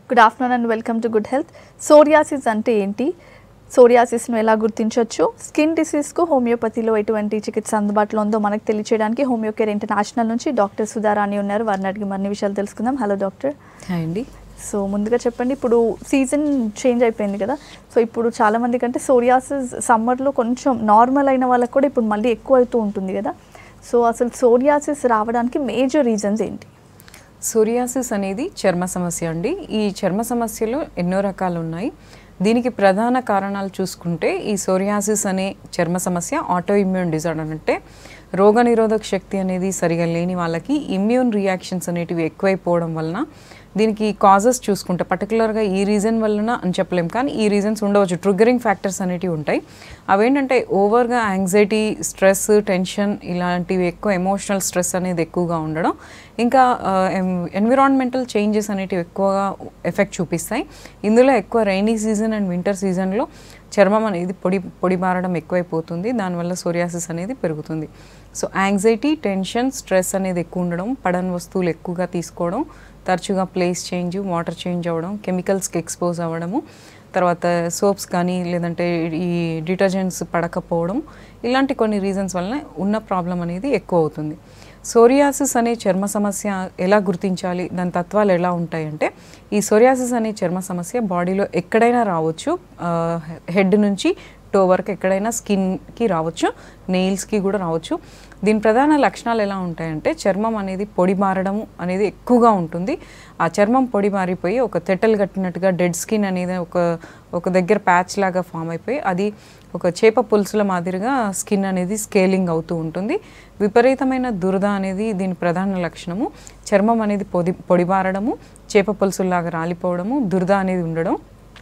Good afternoon and welcome to good health psoriasis అంటే ఏంటి సోరియాసిస్ను ఎలా గుర్తించవచ్చు స్కిన్ డిసీజ్కు హోమియోపతిలో ఎటువంటి చికిత్స అందుబాటులో ఉందో మనకు తెలియచేయడానికి హోమియోకేర్ ఇంటర్నేషనల్ నుంచి డాక్టర్ సుధారాణి ఉన్నారు వారిని అడిగి మరిన్ని విషయాలు తెలుసుకుందాం హలో డాక్టర్ హాయ్ అండి సో ముందుగా చెప్పండి ఇప్పుడు సీజన్ చేంజ్ అయిపోయింది కదా సో ఇప్పుడు చాలా మంది కంటే సోరియాసిస్ సమ్మర్లో కొంచెం నార్మల్ అయిన వాళ్ళకి కూడా ఇప్పుడు మళ్ళీ ఎక్కువ అవుతూ ఉంటుంది కదా సో అసలు సోరియాసిస్ రావడానికి మేజర్ రీజన్స్ ఏంటి సోరియాసిస్ అనేది చర్మ సమస్య అండి ఈ చర్మ సమస్యలో ఎన్నో రకాలు ఉన్నాయి దీనికి ప్రధాన కారణాలు చూసుకుంటే ఈ సోరియాసిస్ అనే చర్మ సమస్య ఆటో ఇమ్యూన్ డిజార్డర్ అంటే రోగనిరోధక శక్తి అనేది సరిగా లేని వాళ్ళకి ఇమ్యూన్ రియాక్షన్స్ అనేటివి ఎక్కువైపోవడం వలన దీనికి కాజెస్ చూసుకుంటే పర్టికులర్గా ఈ రీజన్ వలన అని చెప్పలేం కానీ ఈ రీజన్స్ ఉండవచ్చు ట్రిగరింగ్ ఫ్యాక్టర్స్ అనేటివి ఉంటాయి అవేంటంటే ఓవర్గా యాంగ్జైటీ స్ట్రెస్ టెన్షన్ ఇలాంటివి ఎక్కువ ఎమోషనల్ స్ట్రెస్ అనేది ఎక్కువగా ఉండడం ఇంకా ఎన్విరాన్మెంటల్ చేంజెస్ అనేటివి ఎక్కువగా ఎఫెక్ట్ చూపిస్తాయి ఇందులో ఎక్కువ రైనీ సీజన్ అండ్ వింటర్ సీజన్లో చర్మం అనేది పొడి పొడి మారడం ఎక్కువైపోతుంది దానివల్ల సోరియాసిస్ అనేది పెరుగుతుంది సో యాంగ్జైటీ టెన్షన్ స్ట్రెస్ అనేది ఎక్కువ ఉండడం పడని వస్తువులు ఎక్కువగా తీసుకోవడం తరచుగా ప్లేస్ చేంజ్ వాటర్ చేంజ్ అవ్వడం కెమికల్స్కి ఎక్స్పోజ్ అవ్వడము తర్వాత సోప్స్ కానీ లేదంటే ఈ డిటర్జెంట్స్ పడకపోవడం ఇలాంటి కొన్ని రీజన్స్ వలన ఉన్న ప్రాబ్లం అనేది ఎక్కువ అవుతుంది సోరియాసిస్ అనే చర్మ సమస్య ఎలా గుర్తించాలి దాని తత్వాలు ఎలా ఉంటాయంటే ఈ సోరియాసిస్ అనే చర్మ సమస్య బాడీలో ఎక్కడైనా రావచ్చు హెడ్ నుంచి టో వరకు ఎక్కడైనా స్కిన్కి రావచ్చు నెయిల్స్కి కూడా రావచ్చు దీని ప్రధాన లక్షణాలు ఎలా ఉంటాయంటే చర్మం అనేది పొడి మారడం అనేది ఎక్కువగా ఉంటుంది ఆ చర్మం పొడి మారిపోయి ఒక తెట్టలు కట్టినట్టుగా డెడ్ స్కిన్ అనేది ఒక ఒక దగ్గర ప్యాచ్ లాగా ఫామ్ అయిపోయి అది ఒక చేప పులుసుల మాదిరిగా స్కిన్ అనేది స్కేలింగ్ అవుతూ ఉంటుంది విపరీతమైన దురద అనేది దీని ప్రధాన లక్షణము చర్మం అనేది పొడి పొడిబారడము చేప పులుసుల్లాగా రాలిపోవడము దురద అనేది ఉండడం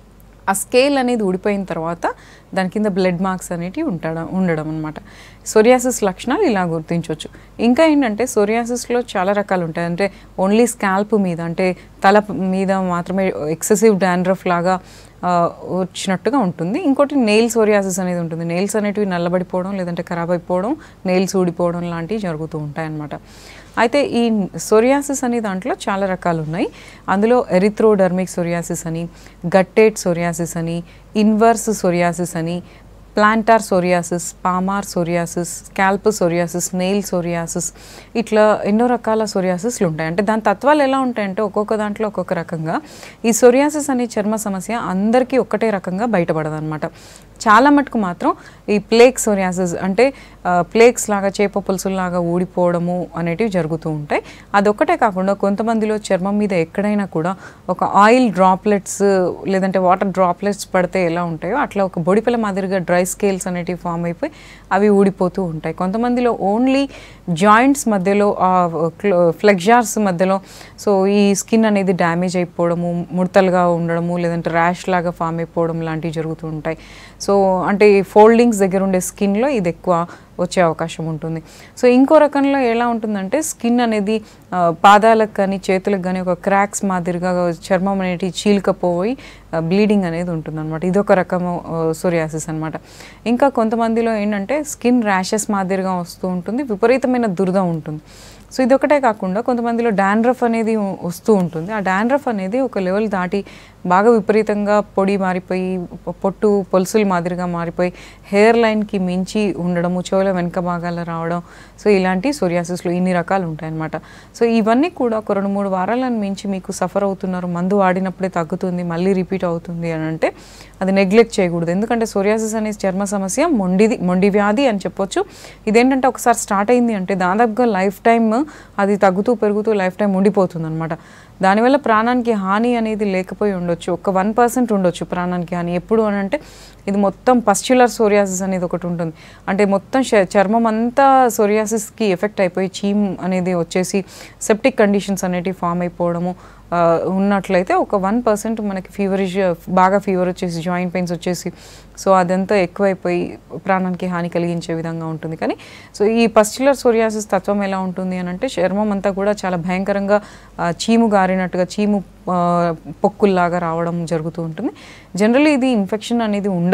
ఆ స్కేల్ అనేది ఊడిపోయిన తర్వాత దాని కింద బ్లడ్ మార్క్స్ అనేటివి ఉంటాడం ఉండడం అనమాట సోరియాసిస్ లక్షణాలు ఇలా గుర్తించవచ్చు ఇంకా ఏంటంటే సోరియాసిస్లో చాలా రకాలు ఉంటాయి అంటే ఓన్లీ స్కాల్ప్ మీద అంటే తల మీద మాత్రమే ఎక్సెసివ్ డాండ్రఫ్ లాగా ఆ, వచ్చినట్టుగా ఉంటుంది ఇంకోటి నెయిల్ సోరియాసిస్ అనేది ఉంటుంది నెయిల్స్ అనేటివి నల్లబడిపోవడం లేదంటే ఖరాబ్ అయిపోవడం నెయిల్స్ ఊడిపోవడం లాంటివి జరుగుతూ ఉంటాయి అన్నమాట అయితే ఈ సోరియాసిస్ అనే దాంట్లో చాలా రకాలు ఉన్నాయి అందులో ఎరిథ్రోడర్మిక్ సోరియాసిస్ అని గట్టేట్ సోరియాసిస్ అని ఇన్వర్స్ సోరియాసిస్ అని plantar psoriasis palmar psoriasis scalp psoriasis nail psoriasis ఇట్లా ఎన్నో రకాల సోరియాసిస్లు ఉంటాయి అంటే దాని తత్వాలు ఎలా ఉంటాయంటే ఒక్కొక్క దాంట్లో ఒక్కొక్క రకంగా ఈ సోరియాసిస్ అనే చర్మ సమస్య అందరికీ ఒక్కటే రకంగా బయటపడదన్నమాట చాలా మటుకు మాత్రం ఈ ప్లేక్ సోరియాసిస్ అంటే ప్లేక్స్ లాగా చేప పులుసుల్లాగా ఊడిపోవడము అనేటివి జరుగుతూ ఉంటాయి అదొక్కటే కాకుండా కొంతమందిలో చర్మం మీద ఎక్కడైనా కూడా ఒక ఆయిల్ డ్రాప్లెట్స్ లేదంటే వాటర్ డ్రాప్లెట్స్ పడితే ఎలా ఉంటాయో అట్లా ఒక బొడిపిల మాదిరిగా డ్రై స్కేల్స్ అనేటివి ఫామ్ అయిపోయి అవి ఊడిపోతూ ఉంటాయి కొంతమందిలో ఓన్లీ జాయింట్స్ మధ్యలో ఫ్లెక్జార్స్ మధ్యలో సో ఈ స్కిన్ అనేది డ్యామేజ్ అయిపోవడము ముడతలుగా ఉండడము లేదంటే ర్యాష్ లాగా ఫామ్ అయిపోవడం లాంటివి జరుగుతూ ఉంటాయి సో అంటే ఈ ఫోల్డింగ్స్ దగ్గర ఉండే స్కిన్లో ఇది ఎక్కువ వచ్చే అవకాశం ఉంటుంది సో ఇంకో రకంలో ఎలా ఉంటుందంటే స్కిన్ అనేది ఆ, పాదాలకు కానీ చేతులకు కానీ ఒక క్రాక్స్ మాదిరిగా చర్మం అనేది చీలికపోయి బ్లీడింగ్ అనేది ఉంటుంది అనమాట ఇదొక రకము సోరియాసిస్ అనమాట ఇంకా కొంతమందిలో ఏంటంటే స్కిన్ ర్యాషెస్ మాదిరిగా వస్తూ ఉంటుంది విపరీతమైన దురద ఉంటుంది సో ఇదొకటే కాకుండా కొంతమందిలో డాండ్రఫ్ అనేది వస్తూ ఉంటుంది ఆ డాండ్రఫ్ అనేది ఒక లెవెల్ దాటి బాగా విపరీతంగా పొడి మారిపోయి పొ- పొట్టు పొలుసులు మాదిరిగా మారిపోయి హెయిర్ లైన్కి మించి ఉండడము చెవుల వెనక భాగాల రావడం సో ఇలాంటి సోరియాసిస్లో ఇన్ని రకాలు ఉంటాయన్నమాట సో ఇవన్నీ కూడా ఒక రెండు మూడు వారాలను మించి మీకు సఫర్ అవుతున్నారు మందు వాడినప్పుడే తగ్గుతుంది మళ్ళీ రిపీట్ అవుతుంది అని అంటే అది నెగ్లెక్ట్ చేయకూడదు ఎందుకంటే సోరియాసిస్ అనే చర్మ సమస్య మొండిది మొండి వ్యాధి అని చెప్పొచ్చు ఇదేంటంటే ఒకసారి స్టార్ట్ అయింది అంటే దాదాపుగా లైఫ్ టైమ్ అది తగ్గుతూ పెరుగుతూ లైఫ్ టైం ఉండిపోతుంది అనమాట దానివల్ల ప్రాణానికి హాని అనేది లేకపోయి ఉండొచ్చు ఒక వన్ పర్సెంట్ ఉండొచ్చు ప్రాణానికి హాని ఎప్పుడు అని అంటే ఇది మొత్తం పస్చులర్ సోరియాసిస్ అనేది ఒకటి ఉంటుంది అంటే మొత్తం శ- చర్మం అంతా సోరియాసిస్కి ఎఫెక్ట్ అయిపోయి చీమ్ అనేది వచ్చేసి సెప్టిక్ కండిషన్స్ అనేటివి ఫామ్ అయిపోవడము ఆ, ఉన్నట్లయితే ఒక వన్ పర్సెంట్ మనకి ఫీవరిష్ బాగా ఫీవర్ వచ్చేసి జాయింట్ పెయిన్స్ వచ్చేసి సో అదంతా ఎక్కువైపోయి ప్రాణానికి హాని కలిగించే విధంగా ఉంటుంది కానీ సో ఈ పస్చులర్ సోరియాసిస్ తత్వం ఎలా ఉంటుంది అని అంటే చర్మం అంతా కూడా చాలా భయంకరంగా ఆ, చీము గారినట్టుగా చీము ఆ, పొక్కుల్లాగా రావడం జరుగుతూ ఉంటుంది జనరల్లీ ఇది ఇన్ఫెక్షన్ అనేది ఉండదు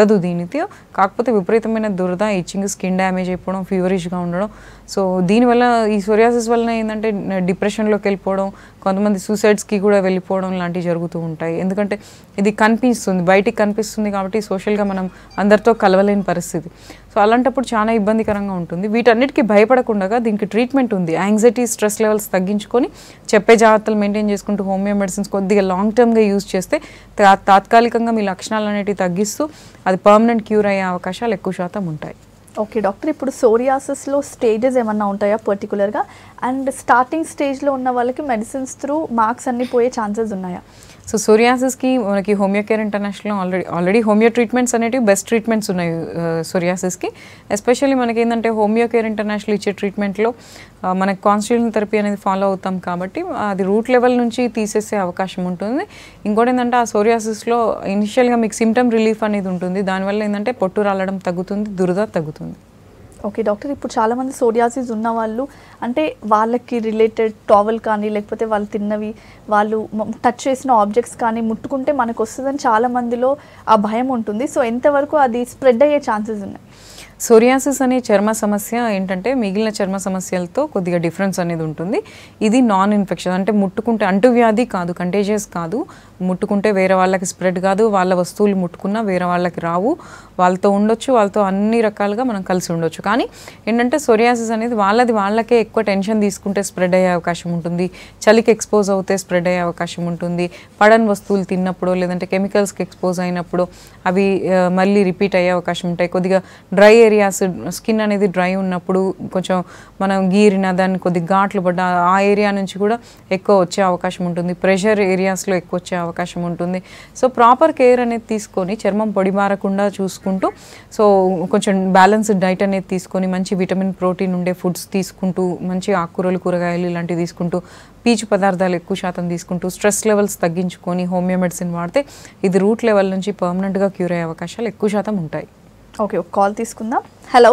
ఉండదు దీనితో కాకపోతే విపరీతమైన దురద ఇచ్చింగ్ స్కిన్ డ్యామేజ్ అయిపోవడం ఫీవరిష్గా ఉండడం సో దీనివల్ల ఈ సోరియాసిస్ వలన ఏంటంటే డిప్రెషన్లోకి వెళ్ళిపోవడం కొంతమంది సూసైడ్స్కి కూడా వెళ్ళిపోవడం లాంటివి జరుగుతూ ఉంటాయి ఎందుకంటే ఇది కనిపిస్తుంది బయటికి కనిపిస్తుంది కాబట్టి సోషల్గా మనం అందరితో కలవలేని పరిస్థితి సో అలాంటప్పుడు చాలా ఇబ్బందికరంగా ఉంటుంది వీటన్నిటికీ భయపడకుండా దీనికి ట్రీట్మెంట్ ఉంది యాంగ్జైటీ స్ట్రెస్ లెవెల్స్ తగ్గించుకొని చెప్పే జాగ్రత్తలు మెయింటైన్ చేసుకుంటూ హోమియో మెడిసిన్స్ కొద్దిగా లాంగ్ టర్మ్గా యూజ్ చేస్తే తా- తాత్కాలికంగా మీ లక్షణాలు అనేటివి తగ్గిస్తూ అది పర్మనెంట్ క్యూర్ అయ్యే అవకాశాలు ఎక్కువ శాతం ఉంటాయి ఓకే డాక్టర్ ఇప్పుడు సోరియాసిస్లో స్టేజెస్ ఏమన్నా ఉంటాయా పర్టికులర్గా అండ్ స్టార్టింగ్ స్టేజ్లో ఉన్న వాళ్ళకి మెడిసిన్స్ త్రూ మార్క్స్ అన్ని పోయే ఛాన్సెస్ ఉన్నాయా సో సోరియాసిస్కి మనకి homeo care international already already homeo treatments అనేవి బెస్ట్ ట్రీట్మెంట్స్ ఉన్నాయి సోరియాసిస్కి ఎస్పెషల్లీ మనకి ఏంటంటే హోమియో కేర్ ఇంటర్నేషనల్ ఇచ్చే ట్రీట్మెంట్లో మనకి కాన్స్టిట్యూషన్ థెరపీ అనేది ఫాలో అవుతాం కాబట్టి అది రూట్ లెవెల్ నుంచి తీసేసే అవకాశం ఉంటుంది ఇంకోటి ఏంటంటే ఆ సోరియాసిస్లో ఇనిషియల్గా మీకు సిమ్టమ్ రిలీఫ్ అనేది ఉంటుంది దానివల్ల ఏంటంటే పొట్టు రాలడం తగ్గుతుంది దురద తగ్గుతుంది ఓకే డాక్టర్ ఇప్పుడు చాలామంది సోరియాసిస్ ఉన్న వాళ్ళు అంటే వాళ్ళకి రిలేటెడ్ టావెల్ కానీ లేకపోతే వాళ్ళు తిన్నవి వాళ్ళు టచ్ చేసిన ఆబ్జెక్ట్స్ కానీ ముట్టుకుంటే మనకు వస్తుందని చాలా మందిలో ఆ భయం ఉంటుంది సో ఎంతవరకు అది స్ప్రెడ్ అయ్యే ఛాన్సెస్ ఉన్నాయి సోరియాసిస్ అనే చర్మ సమస్య ఏంటంటే మిగిలిన చర్మ సమస్యలతో కొద్దిగా డిఫరెన్స్ అనేది ఉంటుంది ఇది నాన్ ఇన్ఫెక్షన్ అంటే ముట్టుకుంటే అంటువ్యాధి కాదు కంటేజియస్ కాదు ముట్టుకుంటే వేరే వాళ్ళకి స్ప్రెడ్ కాదు వాళ్ళ వస్తువులు ముట్టుకున్నా వేరే వాళ్ళకి రావు వాళ్ళతో ఉండొచ్చు వాళ్ళతో అన్ని రకాలుగా మనం కలిసి ఉండొచ్చు కానీ ఏంటంటే సోరియాసిస్ అనేది వాళ్ళది వాళ్ళకే ఎక్కువ టెన్షన్ తీసుకుంటే స్ప్రెడ్ అయ్యే అవకాశం ఉంటుంది చలికి ఎక్స్పోజ్ అవుతే స్ప్రెడ్ అయ్యే అవకాశం ఉంటుంది పడని వస్తువులు తిన్నప్పుడు లేదంటే కెమికల్స్కి ఎక్స్పోజ్ అయినప్పుడు అవి ఆ, మళ్ళీ రిపీట్ అయ్యే అవకాశం ఉంటాయి కొద్దిగా డ్రై ఏరియాస్ స్కిన్ అనేది డ్రై ఉన్నప్పుడు కొంచెం మనం గీరిన దాన్ని కొద్దిగా ఘాట్లు పడ్డ ఆ ఏరియా నుంచి కూడా ఎక్కువ వచ్చే అవకాశం ఉంటుంది ప్రెషర్ ఏరియాస్లో ఎక్కువ వచ్చే అవకాశం ఉంటుంది సో ప్రాపర్ కేర్ అనేది తీసుకొని చర్మం పొడిబారకుండా చూసుకుంటూ సో కొంచెం బ్యాలెన్స్డ్ డైట్ అనేది తీసుకొని మంచి విటమిన్ ప్రోటీన్ ఉండే ఫుడ్స్ తీసుకుంటూ మంచి ఆకుకూరలు కూరగాయలు ఇలాంటివి తీసుకుంటూ పీచు పదార్థాలు ఎక్కువ శాతం తీసుకుంటూ స్ట్రెస్ లెవెల్స్ తగ్గించుకొని హోమియో మెడిసిన్ వాడితే ఇది రూట్ లెవెల్ నుంచి పర్మనెంట్గా క్యూర్ అయ్యే అవకాశాలు ఎక్కువ శాతం ఉంటాయి ఓకే ఒక కాల్ తీసుకుందాం హలో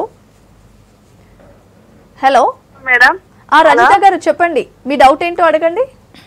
హలో మేడం ఆ రజిత గారు చెప్పండి మీ డౌట్ ఏంటో అడగండి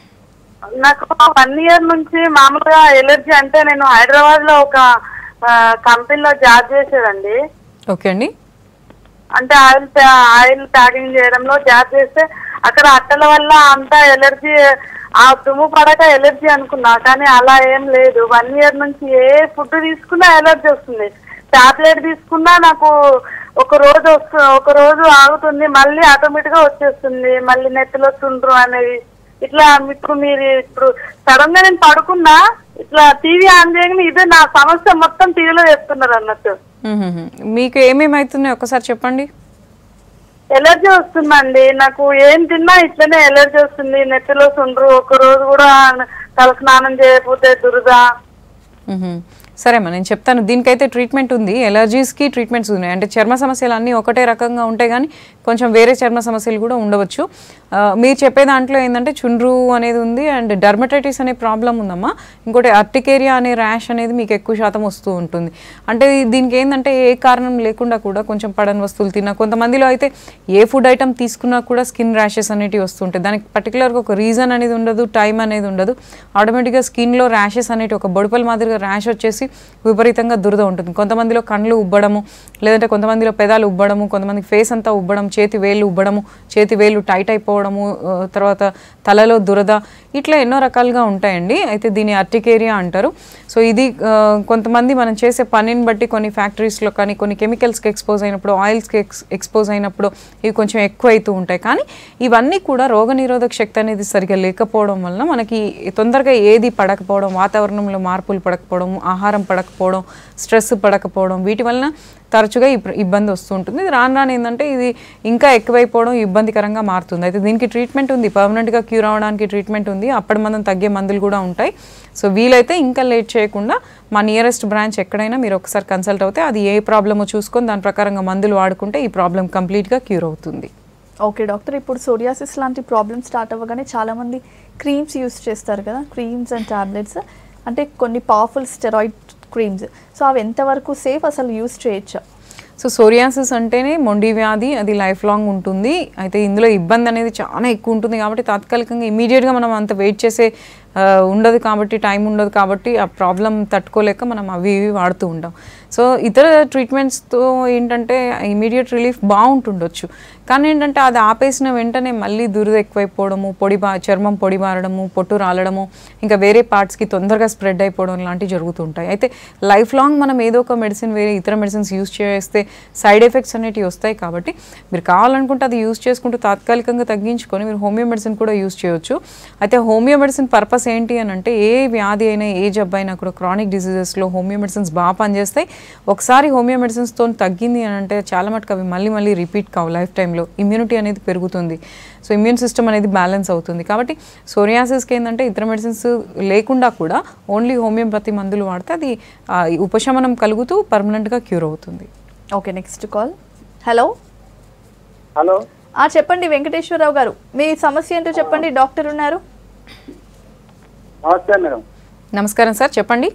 నాకు వన్ ఇయర్ నుంచి మామూలుగా ఎలర్జీ అంటే నేను హైదరాబాద్ లో ఒక కంపెనీలో జాబ్ చేసేదండి ఓకే అండి అంటే ఆయిల్ ప్యా- ఆయిల్ ప్యాకింగ్ చేయడంలో జాబ్ చేస్తే అక్కడ అట్టల వల్ల అంతా ఎలర్జీ ఆ దుమ్ము పడక ఎలర్జీ అనుకున్నా కానీ అలా ఏం లేదు వన్ ఇయర్ నుంచి ఏ ఫుడ్ తీసుకున్నా ఎలర్జీ వస్తుంది టాబ్లెట్ తీసుకున్నా నాకు ఒక రోజు వస్తు ఒక రోజు ఆగుతుంది మళ్ళీ ఆటోమేటిక్ గా వచ్చేస్తుంది మళ్ళీ నెత్తిలో చుండ్రు అనేది ఇట్లా ఇప్పుడు మీరు ఇప్పుడు సడన్ గా నేను పడుకున్నా ఇట్లా టీవీ ఆన్ చేయగానే ఇదే నా సమస్య మొత్తం టీవీలో చెప్తున్నారు అన్నట్టు మ్మ్. మీకు ఏమేమి అవుతున్నాయి ఒకసారి చెప్పండి ఎలర్జీ వస్తుందండి నాకు ఏం తిన్నా ఇట్లనే ఎలర్జీ వస్తుంది నెత్తిలో సుండ్రు ఒక రోజు కూడా తల స్నానం చేయకపోతే దురద మ్మ్. సరే అమ్మా నేను చెప్తాను దీనికైతే ట్రీట్మెంట్ ఉంది ఎలర్జీస్కి ట్రీట్మెంట్స్ ఉన్నాయి అంటే చర్మ సమస్యలు అన్నీ ఒకటే రకంగా ఉంటాయి కానీ కొంచెం వేరే చర్మ సమస్యలు కూడా ఉండవచ్చు ఆ, మీరు చెప్పే దాంట్లో ఏంటంటే చుండ్రు అనేది ఉంది అండ్ డర్మటైటిస్ అనే ప్రాబ్లం ఉందమ్మా ఇంకోటి అర్టికేరియా అనే ర్యాష్ అనేది మీకు ఎక్కువ శాతం వస్తూ ఉంటుంది అంటే దీనికి ఏంటంటే ఏ కారణం లేకుండా కూడా కొంచెం పడని వస్తువులు తిన్నా కొంతమందిలో అయితే ఏ ఫుడ్ ఐటమ్ తీసుకున్నా కూడా స్కిన్ ర్యాషెస్ అనేటివి వస్తుంటాయి దానికి పర్టికులర్గా ఒక రీజన్ అనేది ఉండదు టైం అనేది ఉండదు ఆటోమేటిక్గా స్కిన్లో ర్యాషెస్ అనేటివి ఒక బొడుపల మాదిరిగా ర్యాష్ వచ్చేసి విపరీతంగా దురద ఉంటుంది కొంతమందిలో కళ్ళు ఉబ్బడము లేదంటే కొంతమందిలో పెదాలు ఉబ్బడము కొంతమందికి ఫేస్ అంతా ఉబ్బడం చేతి వేళ్ళు ఉబ్బడము చేతి వేళ్ళు టైట్ అయిపోవడము ఆ, తర్వాత తలలో దురద ఇట్లా ఎన్నో రకాలుగా ఉంటాయండి అయితే దీని అర్టికేరియా అంటారు సో ఇది ఆ, కొంతమంది మనం చేసే పనిని బట్టి కొన్ని ఫ్యాక్టరీస్లో కానీ కొన్ని కెమికల్స్కి ఎక్స్పోజ్ అయినప్పుడు ఆయిల్స్కి ఎక్స్ ఎక్స్పోజ్ అయినప్పుడు ఇవి కొంచెం ఎక్కువ అవుతూ ఉంటాయి కానీ ఇవన్నీ కూడా రోగనిరోధక శక్తి అనేది సరిగా లేకపోవడం వలన మనకి తొందరగా ఏది పడకపోవడం వాతావరణంలో మార్పులు పడకపోవడం ఆహారం పడకపోవడం స్ట్రెస్ పడకపోవడం వీటి వలన తరచుగా ఈ ప్ర- ఇబ్బంది వస్తూ ఉంటుంది ఇది రాను రాను ఏంటంటే ఇది ఇంకా ఎక్కువైపోవడం ఇబ్బందికరంగా మారుతుంది అయితే దీనికి ట్రీట్మెంట్ ఉంది పర్మనెంట్గా క్యూర్ అవ్వడానికి ట్రీట్మెంట్ ఉంది అప్పటి మనం తగ్గే మందులు కూడా ఉంటాయి సో వీలైతే ఇంకా లేట్ చేయకుండా మా నియరెస్ట్ బ్రాంచ్ ఎక్కడైనా మీరు ఒకసారి కన్సల్ట్ అవుతే అది ఏ ప్రాబ్లమో చూసుకొని దాని ప్రకారంగా మందులు వాడుకుంటే ఈ ప్రాబ్లం కంప్లీట్గా క్యూర్ అవుతుంది ఓకే డాక్టర్ ఇప్పుడు సోరియాసిస్ లాంటి ప్రాబ్లమ్ స్టార్ట్ అవ్వగానే చాలామంది క్రీమ్స్ యూస్ చేస్తారు కదా క్రీమ్స్ అండ్ టాబ్లెట్స్ అంటే కొన్ని పవర్ఫుల్ స్టెరాయిడ్ క్రీమ్స్ సో అవి ఎంతవరకు సేఫ్ అసలు యూస్ చేయొచ్చా సో సోరియాసిస్ అంటేనే మొండి వ్యాధి అది లైఫ్ లాంగ్ ఉంటుంది అయితే ఇందులో ఇబ్బంది అనేది చాలా ఎక్కువ ఉంటుంది కాబట్టి తాత్కాలికంగా ఇమీడియట్గా మనం అంత వెయిట్ చేసే ఆ, ఉండదు కాబట్టి టైం ఉండదు కాబట్టి ఆ ప్రాబ్లం తట్టుకోలేక మనం అవి ఇవి వాడుతూ ఉంటాం సో ఇతర ట్రీట్మెంట్స్తో ఏంటంటే ఇమీడియట్ రిలీఫ్ బాగుంటుండొచ్చు కానీ ఏంటంటే అది ఆపేసిన వెంటనే మళ్ళీ దురద ఎక్కువైపోవడము పొడి బా చర్మం పొడి బారడము పొట్టు రాలడము ఇంకా వేరే పార్ట్స్కి తొందరగా స్ప్రెడ్ అయిపోవడం లాంటివి జరుగుతుంటాయి అయితే లైఫ్ లాంగ్ మనం ఏదో ఒక మెడిసిన్ వేరే ఇతర మెడిసిన్స్ యూస్ చేస్తే సైడ్ ఎఫెక్ట్స్ అనేటివి వస్తాయి కాబట్టి మీరు కావాలనుకుంటే అది యూస్ చేసుకుంటూ తాత్కాలికంగా తగ్గించుకొని మీరు హోమియో మెడిసిన్ కూడా యూస్ చేయొచ్చు అయితే హోమియో మెడిసిన్ పర్పస్ ఏంటి అని అంటే ఏ వ్యాధి అయినా ఏ జబ్బు అయినా కూడా క్రానిక్ డిసీజెస్లో హోమియో మెడిసిన్స్ బాగా పనిచేస్తాయి ఒకసారి హోమియో మెడిసిన్స్తో తగ్గింది అని అంటే చాలా మటుకు అవి మళ్ళీ మళ్ళీ రిపీట్ కావు లైఫ్ టైంలో ఇమ్యూనిటీ అనేది పెరుగుతుంది సో ఇమ్యూన్ సిస్టమ్ అనేది బ్యాలెన్స్ అవుతుంది కాబట్టి సోరియాసిస్కి ఏంటంటే ఇతర మెడిసిన్స్ లేకుండా కూడా ఓన్లీ హోమియోపతి మందులు వాడితే అది ఆ, ఉపశమనం కలుగుతూ పర్మనెంట్గా క్యూర్ అవుతుంది okay next call hello hello ఆ చెప్పండి వెంకటేశ్వరరావు గారు మీ సమస్య ఏంటో చెప్పండి డాక్టర్ ఉన్నారు నమస్తే మేడం నమస్కారం సార్ చెప్పండి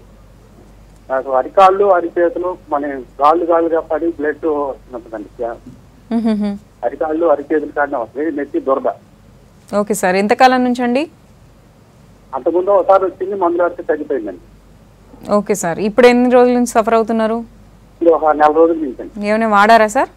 నాకు అరికాళ్ళు అరిచేతులు మన గాళ్ళు గాళ్ళుగా పడి బ్లడ్ వస్తున్నదండి మ్మ్హ్మ్. అరికాళ్ళు అరిచేతులు కాడిన వస్తుంది నెత్తి దురద ఓకే సార్ ఎంతకాలం నుంచి అండి అంతకుముందు ఒకసారి వచ్చింది మందులు ఆడితే తగ్గిపోయిందండి ఓకే సార్ ఇప్పుడు ఎన్ని రోజుల నుంచి సఫర్ అవుతున్నారు ఇది ఒక నెల రోజులు నింపండి ఏమైనా వాడారా సార్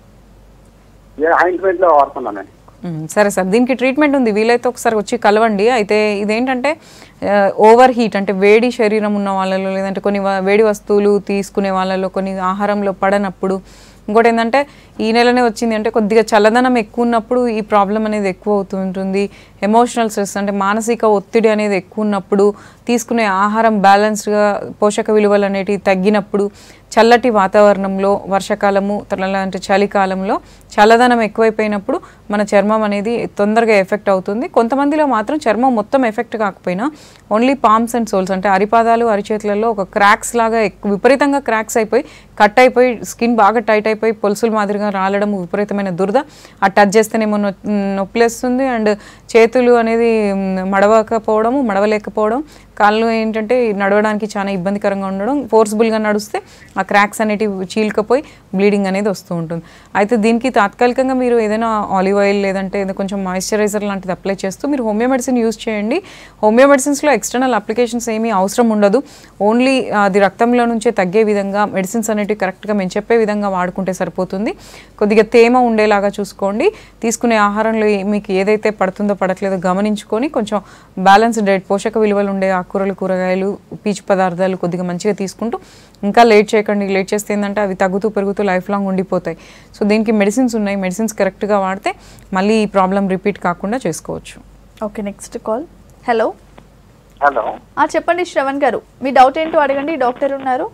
ఏ ఆయింట్మెంట్ లో వాడుతున్నానండి మ్మ్. సరే సార్ దీనికి ట్రీట్మెంట్ ఉంది వీలైతే ఒకసారి వచ్చి కలవండి అయితే ఇదేంటంటే ఓవర్ హీట్ అంటే వేడి శరీరం ఉన్న వాళ్ళలో లేదంటే కొన్ని వ- వేడి వస్తువులు తీసుకునే వాళ్ళలో కొన్ని ఆహారంలో పడనప్పుడు ఇంకోటి ఏంటంటే ఈ నెలనే వచ్చింది అంటే కొద్దిగా చల్లదనం ఎక్కువ ఉన్నప్పుడు ఈ ప్రాబ్లం అనేది ఎక్కువ అవుతుంటుంది ఎమోషనల్ స్ట్రెస్ అంటే మానసిక ఒత్తిడి అనేది ఎక్కువ ఉన్నప్పుడు తీసుకునే ఆహారం బ్యాలెన్స్డ్గా పోషక విలువలు అనేటివి తగ్గినప్పుడు చల్లటి వాతావరణంలో వర్షాకాలము అంటే చలికాలంలో చల్లదనం ఎక్కువైపోయినప్పుడు మన చర్మం అనేది తొందరగా ఎఫెక్ట్ అవుతుంది కొంతమందిలో మాత్రం చర్మం మొత్తం ఎఫెక్ట్ కాకపోయినా ఓన్లీ పామ్స్ అండ్ సోల్స్ అంటే అరిపాదాలు అరిచేతులలో ఒక క్రాక్స్ లాగా ఎక్కువ విపరీతంగా క్రాక్స్ అయిపోయి కట్ అయిపోయి స్కిన్ బాగా టైట్ అయిపోయి పొలుసుల మాదిరిగా రాలడం విపరీతమైన దురద ఆ టచ్ చేస్తేనేమో నొ నొప్పిలేస్తుంది అండ్ చేతులు అనేది మ్, మడవకపోవడము మడవలేకపోవడం కాళ్ళు ఏంటంటే నడవడానికి చాలా ఇబ్బందికరంగా ఉండడం ఫోర్స్ఫుల్గా నడిస్తే ఆ క్రాక్స్ అనేటివి చీల్కపోయి బ్లీడింగ్ అనేది వస్తూ ఉంటుంది అయితే దీనికి తాత్కాలికంగా మీరు ఏదైనా ఆలివ్ ఆయిల్ లేదంటే ఏదో కొంచెం మాయిశ్చరైజర్ లాంటిది అప్లై చేస్తూ మీరు హోమియో మెడిసిన్ యూస్ చేయండి హోమియో మెడిసిన్స్లో ఎక్స్టర్నల్ అప్లికేషన్స్ ఏమీ అవసరం ఉండదు ఓన్లీ అది రక్తంలో నుంచే తగ్గే విధంగా మెడిసిన్స్ అనేటివి కరెక్ట్గా మేము చెప్పే విధంగా వాడుకుంటే సరిపోతుంది కొద్దిగా తేమ ఉండేలాగా చూసుకోండి తీసుకునే ఆహారంలో ఏ- మీకు ఏదైతే పడుతుందో పడట్లేదో గమనించుకొని కొంచెం బ్యాలెన్స్డ్ డైట్ పోషక విలువలు ఉండే ఆకుకూరలు కూరగాయలు పీచు పదార్థాలు కొద్దిగా మంచిగా తీసుకుంటూ ఇంకా లేట్ చేయకండి లేట్ చేస్తే ఏంటంటే అవి తగ్గుతూ పెరుగుతూ లైఫ్ లాంగ్ ఉండిపోతాయి సో దీనికి మెడిసిన్స్ ఉన్నాయి మెడిసిన్స్ కరెక్ట్గా వాడితే మళ్ళీ ఈ ప్రాబ్లం రిపీట్ కాకుండా చేసుకోవచ్చు okay next call hello hello ఆ చెప్పండి శ్రవణ్ గారు మీ డౌట్ ఏంటో అడగండి డాక్టర్ ఉన్నారు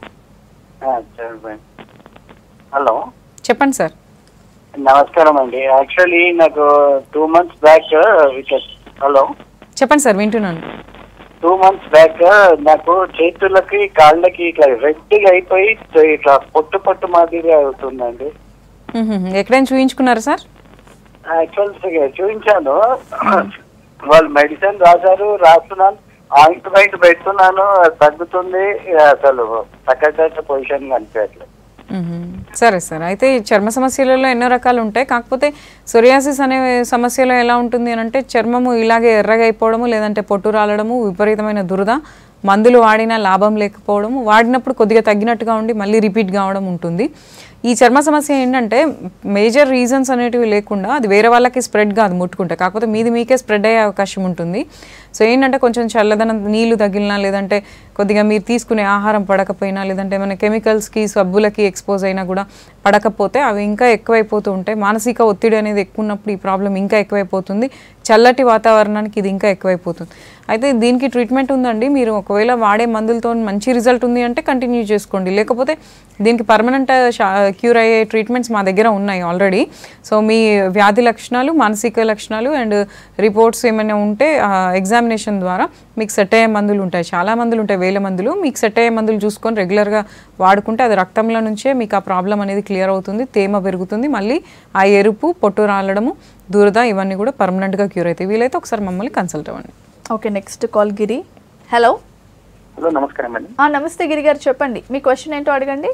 హలో చెప్పండి సార్ నమస్కారం అండి యాక్చువల్లీ నాకు టూ మంత్స్ బ్యాక్ హలో చెప్పండి సార్ వింటున్నాను టూ మంత్స్ బ్యాక్ నాకు చేతులకి కాళ్ళకి ఇట్లా రెడ్గా అయిపోయి ఇట్లా పొట్టు పొట్టు మాదిరి అవుతుందండి మ్మ్. ఎక్కడైనా చూయించుకున్నారా సార్ యాక్చువల్ చూపించాను వాళ్ళు మెడిసిన్ రాశారు రాస్తున్నాను ఆయింట్మెంట్ పెడుతున్నాను అది తగ్గుతుంది అసలు తగ్గట్టు పొజిషన్ కనిపించట్లేదు మ్మ్. సరే సార్ అయితే ఈ చర్మ సమస్యలలో ఎన్నో రకాలు ఉంటాయి కాకపోతే సొరియాసిస్ అనే సమస్యలో ఎలా ఉంటుంది అని అంటే చర్మము ఇలాగే ఎర్రగా అయిపోవడము లేదంటే పొట్టు రాలడము విపరీతమైన దురద మందులు వాడినా లాభం లేకపోవడము వాడినప్పుడు కొద్దిగా తగ్గినట్టుగా ఉండి మళ్ళీ రిపీట్ కావడం ఉంటుంది ఈ చర్మ సమస్య ఏంటంటే మేజర్ రీజన్స్ అనేటివి లేకుండా అది వేరే వాళ్ళకి స్ప్రెడ్ కాదు ముట్టుకుంటే కాకపోతే మీది మీకే స్ప్రెడ్ అయ్యే అవకాశం ఉంటుంది సో ఏంటంటే కొంచెం చల్లదనం నీళ్లు తగిలినా లేదంటే కొద్దిగా మీరు తీసుకునే ఆహారం పడకపోయినా లేదంటే మన కెమికల్స్కి సబ్బులకి ఎక్స్పోజ్ అయినా కూడా పడకపోతే అవి ఇంకా ఎక్కువైపోతూ ఉంటాయి మానసిక ఒత్తిడి అనేది ఎక్కువ ఉన్నప్పుడు ఈ ప్రాబ్లం ఇంకా ఎక్కువైపోతుంది చల్లటి వాతావరణానికి ఇది ఇంకా ఎక్కువైపోతుంది అయితే దీనికి ట్రీట్మెంట్ ఉందండి మీరు ఒకవేళ వాడే మందులతో మంచి రిజల్ట్ ఉంది అంటే కంటిన్యూ చేసుకోండి లేకపోతే దీనికి పర్మనెంట్ క్యూర్ అయ్యే ట్రీట్మెంట్స్ మా దగ్గర ఉన్నాయి ఆల్రెడీ సో మీ వ్యాధి లక్షణాలు మానసిక లక్షణాలు అండ్ రిపోర్ట్స్ ఏమైనా ఉంటే ఎగ్జామినేషన్ ద్వారా మీకు సెట్ అయ్యే మందులు ఉంటాయి చాలా మందులు ఉంటాయి వేల మందులు మీకు సెట్ అయ్యే మందులు చూసుకొని రెగ్యులర్గా వాడుకుంటే అది రక్తంలో నుంచే మీకు ఆ ప్రాబ్లం అనేది క్లియర్ అవుతుంది తేమ పెరుగుతుంది మళ్ళీ ఆ ఎరుపు పొట్టు రాలడము దురద ఇవన్నీ కూడా పర్మనెంట్గా క్యూర్ అవుతాయి వీలైతే ఒకసారి మమ్మల్ని కన్సల్ట్ అవ్వండి okay next call Giri hello hello నమస్కారం అండి ఆ నమస్తే గిరి గారు చెప్పండి మీ క్వశ్చన్ ఏంటో అడగండి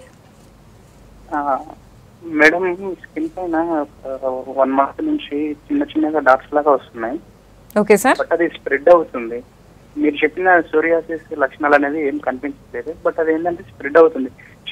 మేడం స్కిన్ పైన వన్ మంత్ నుంచి చిన్న చిన్నగా డాట్స్ లాగా వస్తున్నాయి ఓకే సార్ బట్ అది స్ప్రెడ్ అవుతుంది మీరు చెప్పిన సోరియాసిస్ లక్షణాలు అనేది ఏం కనిపించట్లేదు బట్ అది ఏంటంటే స్ప్రెడ్ అవుతుంది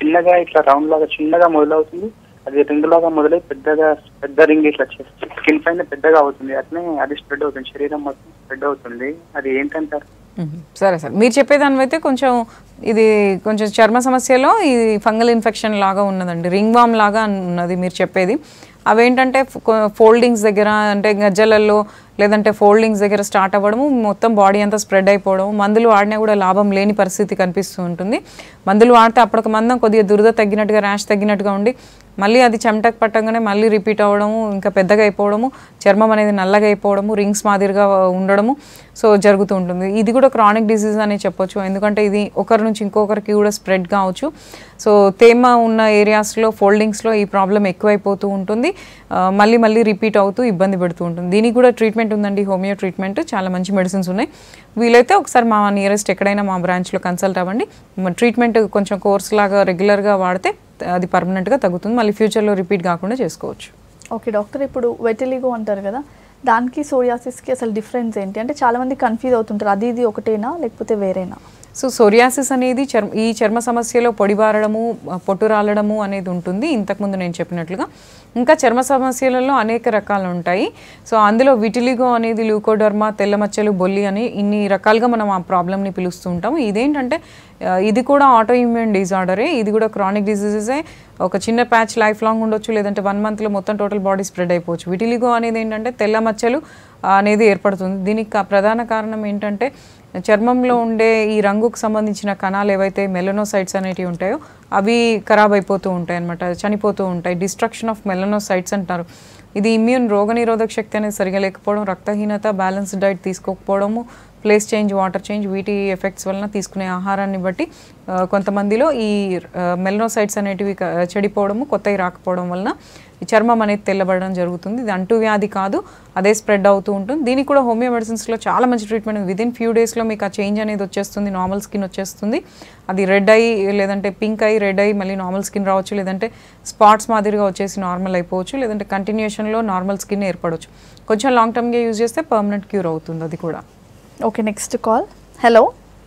చిన్నగా ఇట్లా రౌండ్ లాగా చిన్నగా మొదలవుతుంది అది రింగ్ లాగా మొదలై పెద్దగా పెద్ద రింగ్ ఇట్లా స్కిన్ పైన పెద్దగా అవుతుంది అట్లనే అది స్ప్రెడ్ అవుతుంది శరీరం మొత్తం స్ప్రెడ్ అవుతుంది అది ఏంటంటారు మ్మ్. సరే సార్ మీరు చెప్పేదానివైతే కొంచెం ఇది కొంచెం చర్మ సమస్యలో ఇది ఫంగల్ ఇన్ఫెక్షన్ లాగా ఉన్నదండి రింగ్ వామ్ లాగా ఉన్నది మీరు చెప్పేది అవేంటంటే ఫోల్డింగ్స్ దగ్గర అంటే గజ్జలల్లో లేదంటే ఫోల్డింగ్స్ దగ్గర స్టార్ట్ అవ్వడము మొత్తం బాడీ అంతా స్ప్రెడ్ అయిపోవడం మందులు వాడినా కూడా లాభం లేని పరిస్థితి కనిపిస్తూ ఉంటుంది మందులు వాడితే అప్పటికి మందం కొద్దిగా దురద తగ్గినట్టుగా ర్యాష్ తగ్గినట్టుగా ఉండి మళ్ళీ అది చెమటకు పట్టంగానే మళ్ళీ రిపీట్ అవ్వడము ఇంకా పెద్దగా అయిపోవడము చర్మం అనేది నల్లగా అయిపోవడము రింగ్స్ మాదిరిగా ఉండడము సో జరుగుతూ ఉంటుంది ఇది కూడా క్రానిక్ డిసీజ్ అని చెప్పొచ్చు ఎందుకంటే ఇది ఒకరి నుంచి ఇంకొకరికి కూడా స్ప్రెడ్ కావచ్చు సో తేమ ఉన్న ఏరియాస్లో ఫోల్డింగ్స్లో ఈ ప్రాబ్లం ఎక్కువైపోతూ ఉంటుంది ఆ, మళ్ళీ మళ్ళీ రిపీట్ అవుతూ ఇబ్బంది పెడుతూ ఉంటుంది దీనికి కూడా ట్రీట్మెంట్ ఉందండి హోమియో ట్రీట్మెంట్ చాలా మంచి మెడిసిన్స్ ఉన్నాయి వీలైతే ఒకసారి మా నియరెస్ట్ ఎక్కడైనా మా బ్రాంచ్లో కన్సల్ట్ అవ్వండి ట్రీట్మెంట్ కొంచెం కోర్స్ లాగా రెగ్యులర్గా వాడితే అది పర్మనెంట్గా తగ్గుతుంది మళ్ళీ ఫ్యూచర్లో రిపీట్ కాకుండా చేసుకోవచ్చు ఓకే డాక్టర్ ఇప్పుడు వెటిలిగో అంటారు కదా దానికి సోరియాసిస్కి అసలు డిఫరెన్స్ ఏంటి అంటే చాలామంది కన్ఫ్యూజ్ అవుతుంటారు అది ఇది ఒకటేనా లేకపోతే వేరేనా సో సోరియాసిస్ అనేది చర్మ ఈ చర్మ సమస్యలో పొడిబారడము ఆ, పొట్టు రాలడము అనేది ఉంటుంది ఇంతకుముందు నేను చెప్పినట్లుగా ఇంకా చర్మ సమస్యలలో అనేక రకాలు ఉంటాయి సో అందులో విటిలిగో అనేది లూకోడర్మా తెల్లమచ్చలు బొల్లి అని ఇన్ని రకాలుగా మనం ఆ ప్రాబ్లమ్ని పిలుస్తూ ఉంటాము ఇదేంటంటే ఆ, ఇది కూడా ఆటో ఇమ్యూన్ డిజార్డరే ఇది కూడా క్రానిక్ డిసీజెసే ఒక చిన్న ప్యాచ్ లైఫ్ లాంగ్ ఉండొచ్చు లేదంటే వన్ మంత్లో మొత్తం టోటల్ బాడీ స్ప్రెడ్ అయిపోవచ్చు విటిలిగో అనేది ఏంటంటే తెల్ల మచ్చలు ఆ, అనేది ఏర్పడుతుంది దీనికి కా- ప్రధాన కారణం ఏంటంటే చర్మంలో ఉండే ఈ రంగుకు సంబంధించిన కణాలు ఏవైతే మెలనోసైట్స్ అనేటివి ఉంటాయో అవి ఖరాబ్ అయిపోతూ ఉంటాయి అనమాట చనిపోతూ ఉంటాయి డిస్ట్రక్షన్ ఆఫ్ మెలనోసైట్స్ అంటారు ఇది ఇమ్యూన్ రోగనిరోధక శక్తి అనేది సరిగా లేకపోవడం రక్తహీనత బ్యాలెన్స్ డైట్ తీసుకోకపోవడము ప్లేస్ చేంజ్ వాటర్ చేంజ్ వీటి ఎఫెక్ట్స్ వలన తీసుకునే ఆహారాన్ని బట్టి ఆ, కొంతమందిలో ఈ మెలనోసైట్స్ అనేటివి క- చెడిపోవడము కొత్తవి రాకపోవడం వలన ఈ చర్మం అనేది తెల్లబడడం జరుగుతుంది ఇది అంటు వ్యాధి కాదు అదే స్ప్రెడ్ అవుతూ ఉంటుంది దీనికి కూడా హోమియో మెడిసిన్స్లో చాలా మంచి ట్రీట్మెంట్ ఉంది విదిన్ ఫ్యూ డేస్లో మీకు ఆ చేంజ్ అనేది వచ్చేస్తుంది నార్మల్ స్కిన్ వచ్చేస్తుంది అది రెడ్ అయ్యి లేదంటే పింక్ అయ్యి రెడ్ అయ్యి మళ్ళీ నార్మల్ స్కిన్ రావచ్చు లేదంటే స్పాట్స్ మాదిరిగా వచ్చేసి నార్మల్ అయిపోవచ్చు లేదంటే కంటిన్యూషన్లో నార్మల్ స్కిన్ ఏర్పడవచ్చు కొంచెం లాంగ్ టర్మ్గా యూజ్ చేస్తే పర్మనెంట్ క్యూర్ అవుతుంది అది కూడా okay next call hello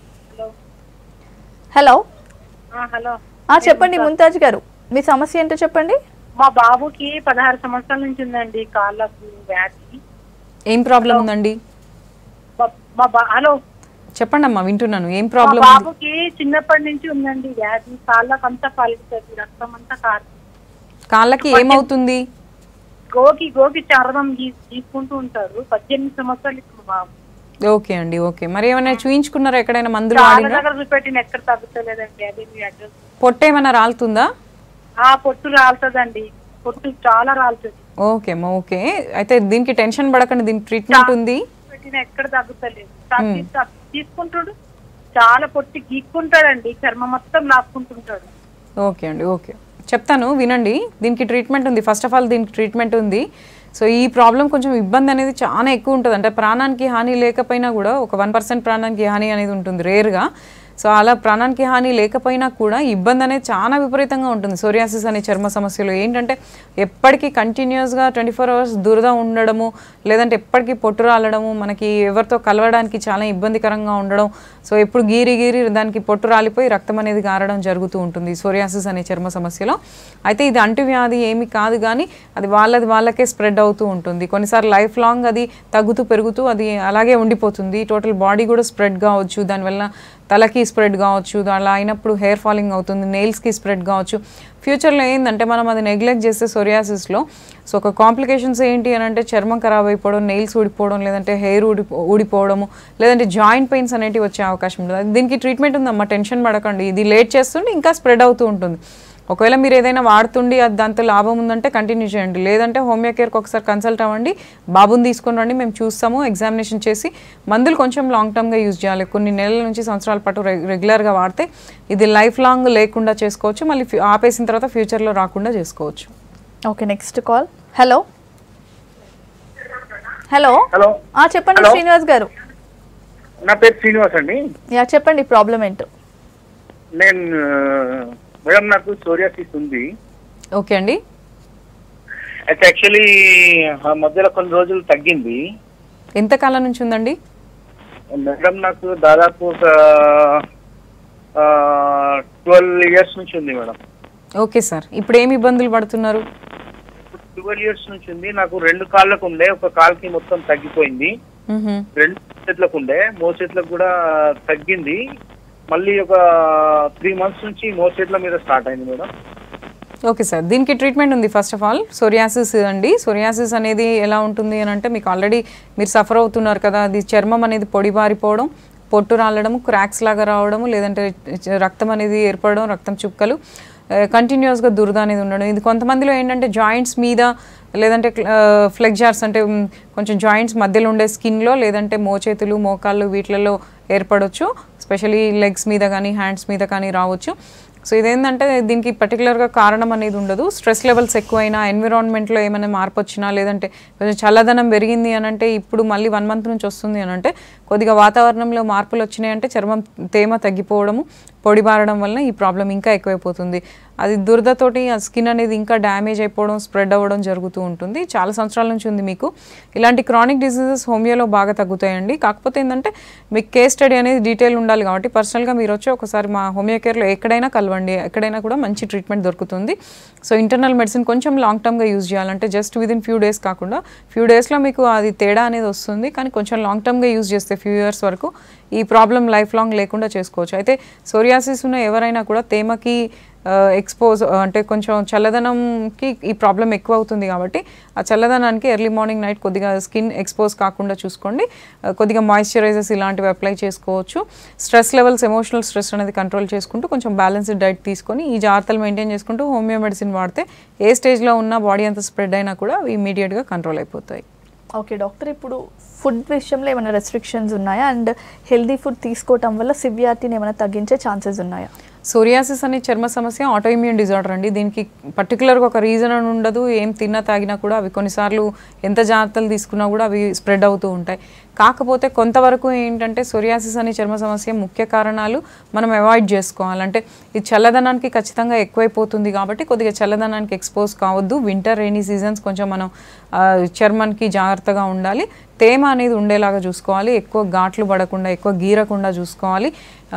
hello hello ఆ, చెప్పండి ముంతాజ్ గారు మీ సమస్య ఏంటో చెప్పండి మా బాబుకి పదహారు సంవత్సరాల నుంచి ఉందండి కాళ్ళకు వ్యాధి ఏం ప్రాబ్లం ఉందండి మా- మా బా హలో చెప్పండి అమ్మా వింటున్నాను ఏం మా ప్రాబ్లం ఉంది బాబుకి చిన్నప్పటి నుంచి ఉందండి వ్యాధి కాళ్ళకు అంతా పలుకుతుంది రక్తం అంతా కారు కాళ్ళకి ఏమవుతుంది గోకి గోకి చర్మం గీ- గీసుకుంటూ ఉంటారు పద్దెనిమిది సంవత్సరాలు ఇప్పుడు మా బాబు ఓకే అండి ఓకే మరి ఏమైనా చూయించుకున్నారా ఎక్కడైనా మందులు చాలా వాడినా దగ్గర చూపెట్టిన ఎక్కడ తగ్గుతలేదండి అదే మీ అడ్రస్ పొట్ట ఏమైనా రాలుతుందా ఆ పొట్టు రాలుతుందండి పొట్టు చాలా రాలుతుంది ఓకే అమ్మా ఓకే అయితే దీనికి టెన్షన్ పడకండి దీనికి ట్రీట్మెంట్ ఉంది పెట్టిన ఎక్కడ తగ్గుతలేదు తగ్గి- తగ్గి- తీసుకుంటాడు చాలా పొట్టి గీక్కుంటాడండి చర్మం మొత్తం లాక్కుంటుంటాడు ఓకే అండి ఓకే చెప్తాను వినండి దీనికి ట్రీట్మెంట్ ఉంది ఫస్ట్ ఆఫ్ ఆల్ దీనికి ట్రీట్మెంట్ ఉంది సో ఈ ప్రాబ్లం కొంచెం ఇబ్బంది అనేది చాలా ఎక్కువ ఉంటుంది అంటే ప్రాణానికి హాని లేకపోయినా కూడా ఒక వన్ పర్సెంట్ ప్రాణానికి హాని అనేది ఉంటుంది రేర్గా సో అలా ప్రాణానికి హాని లేకపోయినా కూడా ఇబ్బంది అనేది చాలా విపరీతంగా ఉంటుంది సోరియాసిస్ అనే చర్మ సమస్యలు ఏంటంటే ఎప్పటికీ కంటిన్యూస్గా ట్వంటీ ఫోర్ అవర్స్ దురద ఉండడము లేదంటే ఎప్పటికీ పొట్టు రాలడము మనకి ఎవరితో కలవడానికి చాలా ఇబ్బందికరంగా ఉండడం సో ఎప్పుడు గీరి గీరి దానికి పొట్టు రాలిపోయి రక్తం అనేది గారడం జరుగుతూ ఉంటుంది సోరియాసిస్ అనే చర్మ సమస్యలో అయితే ఇది అంటువ్యాధి ఏమి కాదు కానీ అది వాళ్ళది వాళ్ళకే స్ప్రెడ్ అవుతూ ఉంటుంది కొన్నిసార్లు లైఫ్ లాంగ్ అది తగ్గుతూ పెరుగుతూ అది అలాగే ఉండిపోతుంది టోటల్ బాడీ కూడా స్ప్రెడ్ కావచ్చు దానివల్ల తలకి స్ప్రెడ్ కావచ్చు అలా అయినప్పుడు హెయిర్ ఫాలింగ్ అవుతుంది నెయిల్స్కి స్ప్రెడ్ కావచ్చు ఫ్యూచర్లో ఏంటంటే మనం అది నెగ్లెక్ట్ చేస్తే సోరియాసిస్లో సో ఒక కాంప్లికేషన్స్ ఏంటి అని అంటే చర్మం ఖరాబ్ అయిపోవడం నెయిల్స్ ఊడిపోవడం లేదంటే హెయిర్ ఊడి ఊడిపోవడము లేదంటే జాయింట్ పెయిన్స్ అనేటివి వచ్చే అవకాశం ఉంటుంది అది దీనికి ట్రీట్మెంట్ ఉందమ్మా టెన్షన్ పడకండి ఇది లేట్ చేస్తుంటే ఇంకా స్ప్రెడ్ అవుతూ ఉంటుంది ఒకవేళ మీరు ఏదైనా వాడుతుండి అది దాంతో లాభం ఉందంటే కంటిన్యూ చేయండి లేదంటే హోమియో కేర్కి ఒకసారి కన్సల్ట్ అవ్వండి బాబుని తీసుకొని రండి మేము చూస్తాము ఎగ్జామినేషన్ చేసి మందులు కొంచెం లాంగ్ టర్మ్గా యూజ్ చేయాలి కొన్ని నెలల నుంచి సంవత్సరాల పాటు రె- రెగ్యులర్గా వాడితే ఇది లైఫ్ లాంగ్ లేకుండా చేసుకోవచ్చు మళ్ళీ ఫ్యూ- ఆపేసిన తర్వాత ఫ్యూచర్లో రాకుండా చేసుకోవచ్చు okay next call hello hello hello ఆ, చెప్పండి Hello. శ్రీనివాస్ గారు నా పేరు శ్రీనివాస్ అండి యా చెప్పండి ప్రాబ్లం ఏంటో నేను మేడం నాకు సోరియాసిస్ ఉంది ఓకే అండి అయితే యాక్చువల్లీ ఆ మధ్యలో కొన్ని రోజులు తగ్గింది ఎంతకాలం నుంచి ఉందండి మేడం నాకు దాదాపు ఒక ట్వెల్వ్ ఇయర్స్ నుంచి ఉంది మేడం ఓకే సార్ ఇప్పుడు ఏమి ఇబ్బందులు పడుతున్నారు ట్వెల్వ్ ఇయర్స్ నుంచి ఉంది నాకు రెండు కాళ్ళకు ఉండే ఒక కాలుకి మొత్తం తగ్గిపోయింది మ్మ్హ. రెండు చేతులకు ఉండే మోచేతులకు కూడా తగ్గింది మళ్ళీ ఒక త్రీ మంత్స్ నుంచి మోచేతుల మీద స్టార్ట్ అయింది మేడం ఓకే సార్ దీనికి ట్రీట్మెంట్ ఉంది ఫస్ట్ ఆఫ్ ఆల్ సోరియాసిస్ అండి సోరియాసిస్ అనేది ఎలా ఉంటుంది అని అంటే మీకు ఆల్రెడీ మీరు సఫర్ అవుతున్నారు కదా అది చర్మం అనేది పొడిబారిపోవడం పొట్టు రాలడం క్రాక్స్ లాగా రావడము లేదంటే చ- రక్తం అనేది ఏర్పడడం రక్తం చుక్కలు కంటిన్యూస్గా దురద అనేది ఉండడం ఇది కొంతమందిలో ఏంటంటే జాయింట్స్ మీద లేదంటే ఫ్లెక్జార్స్ అంటే మ్, కొంచెం జాయింట్స్ మధ్యలో ఉండే స్కిన్లో లేదంటే మోచేతులు మోకాళ్ళు వీటిలలో ఏర్పడవచ్చు స్పెషలీ లెగ్స్ మీద కానీ హ్యాండ్స్ మీద కానీ రావచ్చు సో ఇదేంటంటే దీనికి పర్టికులర్గా కారణం అనేది ఉండదు స్ట్రెస్ లెవెల్స్ ఎక్కువైనా ఎన్విరాన్మెంట్లో ఏమైనా మార్పు వచ్చినా లేదంటే కొంచెం చల్లదనం పెరిగింది అని అంటే ఇప్పుడు మళ్ళీ వన్ మంత్ నుంచి వస్తుంది అని అంటే కొద్దిగా వాతావరణంలో మార్పులు వచ్చినాయి అంటే చర్మం తేమ తగ్గిపోవడము పొడిబారడం వలన ఈ ప్రాబ్లం ఇంకా ఎక్కువైపోతుంది అది దురదతోటి ఆ స్కిన్ అనేది ఇంకా డ్యామేజ్ అయిపోవడం స్ప్రెడ్ అవ్వడం జరుగుతూ ఉంటుంది చాలా సంవత్సరాల నుంచి ఉంది మీకు ఇలాంటి క్రానిక్ డిసీజెస్ హోమియోలో బాగా తగ్గుతాయండి కాకపోతే ఏంటంటే మీకు కేస్ స్టడీ అనేది డీటెయిల్ ఉండాలి కాబట్టి పర్సనల్గా మీరు వచ్చి ఒకసారి మా హోమియో కేర్లో ఎక్కడైనా కలవండి ఎక్కడైనా కూడా మంచి ట్రీట్మెంట్ దొరుకుతుంది సో ఇంటర్నల్ మెడిసిన్ కొంచెం లాంగ్ టర్మ్గా యూజ్ చేయాలంటే జస్ట్ విదిన్ ఫ్యూ డేస్ కాకుండా ఫ్యూ డేస్లో మీకు అది తేడా అనేది వస్తుంది కానీ కొంచెం లాంగ్ టర్మ్గా యూజ్ చేస్తే ఫ్యూ ఇయర్స్ వరకు ఈ ప్రాబ్లం లైఫ్ లాంగ్ లేకుండా చేసుకోవచ్చు అయితే సోరియాసిస్ ఉన్న ఎవరైనా కూడా తేమకి ఎక్స్పోజ్ అంటే కొంచెం చల్లదనంకి ఈ ప్రాబ్లం ఎక్కువ అవుతుంది కాబట్టి ఆ చల్లదనానికి ఎర్లీ మార్నింగ్ నైట్ కొద్దిగా స్కిన్ ఎక్స్పోజ్ కాకుండా చూసుకోండి ఆ, కొద్దిగా మాయిశ్చరైజర్స్ ఇలాంటివి అప్లై చేసుకోవచ్చు స్ట్రెస్ లెవెల్స్ ఎమోషనల్ స్ట్రెస్ అనేది కంట్రోల్ చేసుకుంటూ కొంచెం బ్యాలెన్స్డ్ డైట్ తీసుకొని ఈ జాగ్రత్తలు మెయింటైన్ చేసుకుంటూ హోమియో మెడిసిన్ వాడితే ఏ స్టేజ్లో ఉన్న బాడీ అంత స్ప్రెడ్ అయినా కూడా ఇమీడియట్గా కంట్రోల్ అయిపోతాయి ఓకే డాక్టర్ ఇప్పుడు ఫుడ్ విషయంలో ఏమైనా రెస్ట్రిక్షన్స్ ఉన్నాయా అండ్ హెల్దీ ఫుడ్ తీసుకోవటం వల్ల సివియారిటీని ఏమైనా తగ్గించే ఛాన్సెస్ ఉన్నాయా సోరియాసిస్ అనే చర్మ సమస్య ఆటోఇమ్యూన్ డిజార్డర్ అండి దీనికి పర్టికులర్గా ఒక రీజన్ అని ఉండదు ఏం తిన్నా తాగినా కూడా అవి కొన్నిసార్లు ఎంత జాగ్రత్తలు తీసుకున్నా కూడా అవి స్ప్రెడ్ అవుతూ ఉంటాయి కాకపోతే కొంతవరకు ఏంటంటే సోరియాసిస్ అనే చర్మ సమస్య ముఖ్య కారణాలు మనం అవాయిడ్ చేసుకోవాలి అంటే ఈ చల్లదనానికి ఖచ్చితంగా ఎక్కువైపోతుంది కాబట్టి కొద్దిగా చల్లదనానికి ఎక్స్పోజ్ కావద్దు వింటర్ రైనీ సీజన్స్ కొంచెం మనం ఆ, చర్మానికి జాగ్రత్తగా ఉండాలి తేమ అనేది ఉండేలాగా చూసుకోవాలి ఎక్కువ ఘాట్లు పడకుండా ఎక్కువ గీరకుండా చూసుకోవాలి